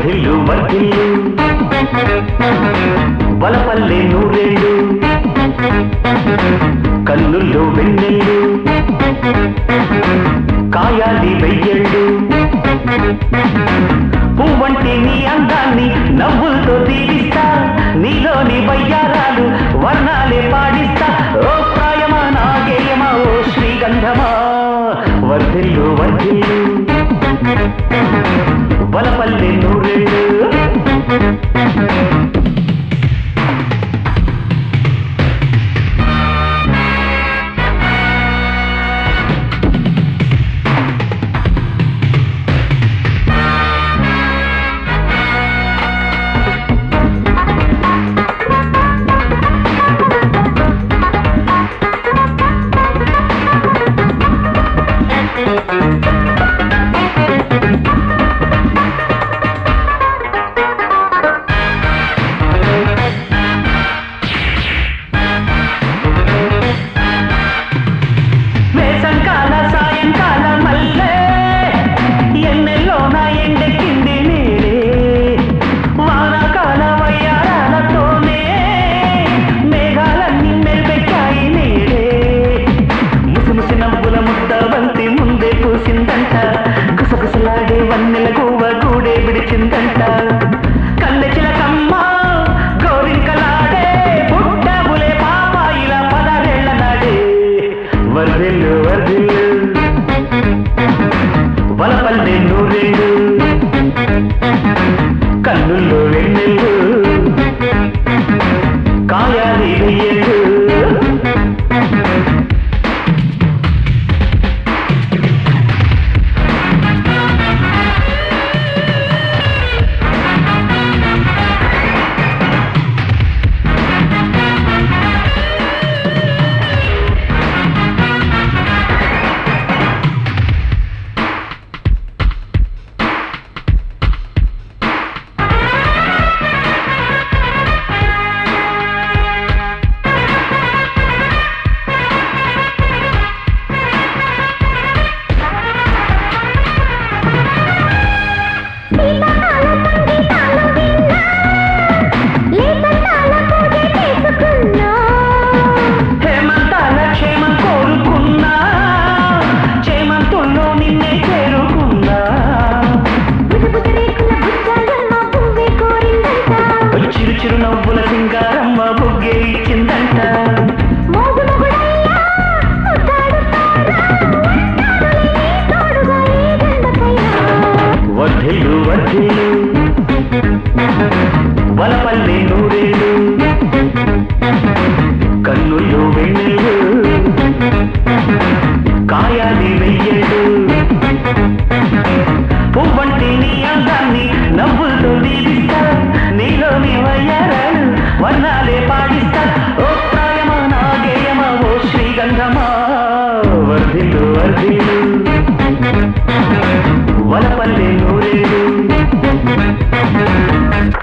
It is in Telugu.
వర్ధిల్లు వర్ధిల్లు వలపల్లె నూరేళ్ళు కన్నుల్లో వెన్నెళ్ళు కాయాలి వెయ్యేళ్ళు పువ్వంటి నీ అందాన్ని నవ్వులతో దీవిస్తా నీలోని వయ్యారాలు వర్ణాలే పాడిస్తా ఓ ప్రాయమా నా గేయమా ఓ శ్రీగంధమా వర్ధిల్లు వర్ధిల్లు వలపల్లె నూరేళ్ళు వేసంకాల సాయంకాల మల్లె ఎన్నెల్లో నా ఎండెక్కింది నీడే వానాకాల వయ్యారాలతోనే మేఘాలన్నీ మెల్పెక్కాయి నీడే ముసిముసి నవ్వుల ముద్ద బంతి ముందే పూసిందంట గుసగుసలాడే వన్నెల గువ్వ గూడే విడిచిందంట కన్నె చిలకమ్మ గోరింకలాడే పుట్టబులే పాపాయిల పదరేళ్ల నాడే వర్ధిల్లు వర్ధిల్లు వలపల్లె నూరేళ్ళు కన్నుల్లో వెన్నెళ్ళు కాయాలి వెయ్యేళ్ళు హేమంతాల క్షేమం కోరుకున్నా చేమంతుల్లో నిన్నే చేరుకున్నా చిరు చిరు నవ్వుల సింగారమ్మ బుగ్గే ఇచ్చిందంట వర్ధిల్లు వర్ధిల్లు వలపల్లి నూరేళ్ళు కన్నుల్లో వెన్నెళ్ళు కాయాలి వెయ్యేళ్ళు పువ్వంటి నీ అందాన్ని నవ్వులతో దీవిస్తా నీలోని వయ్యారాలు వర్ణాలే పాడిస్తా ఓ ప్రాయమా నా గేయమా ఓ శ్రీగంధమా వర్ధిల్లు వర్ధిల్లు వలపల్లి నూరేళ్ళు